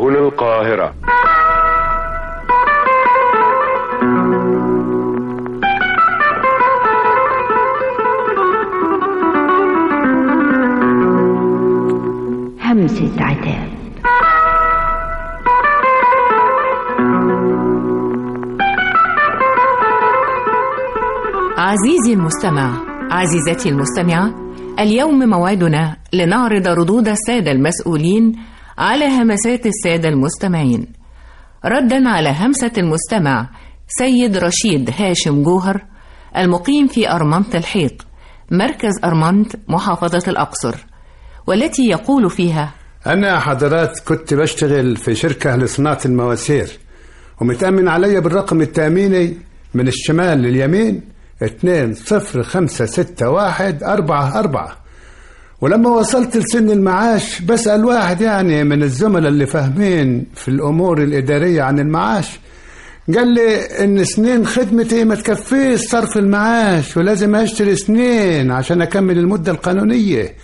هنا القاهرة همسة عتاب عزيزي المستمع عزيزتي المستمعة اليوم موعدنا لنعرض ردود السادة المسؤولين على همسات السادة المستمعين ردا على همسة المستمع سيد رشيد هاشم جوهر المقيم في أرمنت الحيط مركز أرمنت محافظة الأقصر والتي يقول فيها أنا حضرات كنت بشتغل في شركة لصناعة المواسير ومتأمن عليا بالرقم التأميني من الشمال لليمين اتنين صفر خمسة ستة واحد أربعة أربعة ولما وصلت لسن المعاش بسأل واحد يعني من الزملاء اللي فاهمين في الأمور الإدارية عن المعاش قال لي إن سنين خدمتي ما تكفيش صرف المعاش ولازم أشتري سنين عشان أكمل المدة القانونية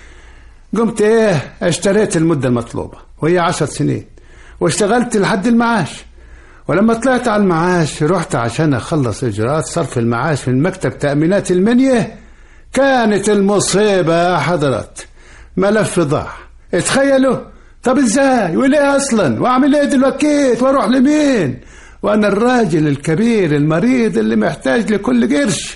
قمت إيه اشتريت المدة المطلوبة وهي عشر سنين واشتغلت لحد المعاش ولما طلعت على المعاش رحت عشان أخلص إجراءات صرف المعاش من مكتب تأمينات المنية كانت المصيبة يا حضرات ملف ضاع اتخيلوا طب ازاي وليه اصلا واعمل ايه دلوقتي واروح لمين وانا الراجل الكبير المريض اللي محتاج لكل قرش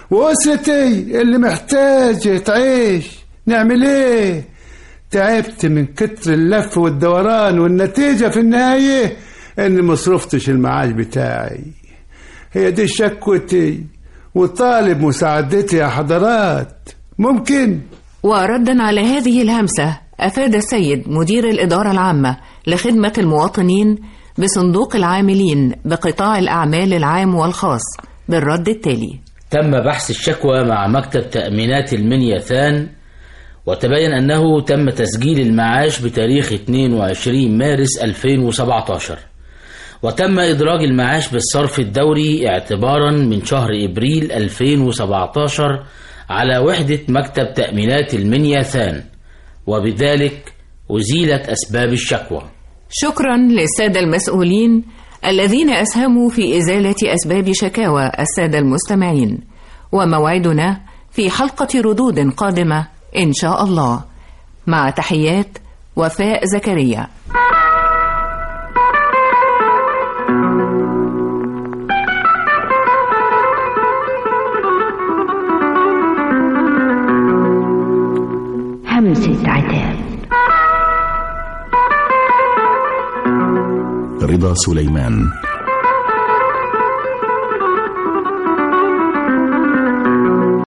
واسرتي اللي محتاج تعيش نعمل ايه تعبت من كتر اللف والدوران والنتيجة في النهاية اني مصرفتش المعاش بتاعي هي دي شكوتي وطالب مساعدتي يا حضرات ممكن وردا على هذه الهمسة أفاد السيد مدير الإدارة العامة لخدمة المواطنين بصندوق العاملين بقطاع الأعمال العام والخاص بالرد التالي تم بحث الشكوى مع مكتب تأمينات المنيا ثان وتبين أنه تم تسجيل المعاش بتاريخ 22 مارس 2017 وتم إدراج المعاش بالصرف الدوري اعتبارا من شهر إبريل 2017 على وحدة مكتب تأمينات المنيا ثان وبذلك أزيلت أسباب الشكوى شكرا للسادة المسؤولين الذين أسهموا في إزالة أسباب شكاوى السادة المستمعين وموعدنا في حلقة ردود قادمة إن شاء الله مع تحيات وفاء زكريا همسة عتاب رضا سليمان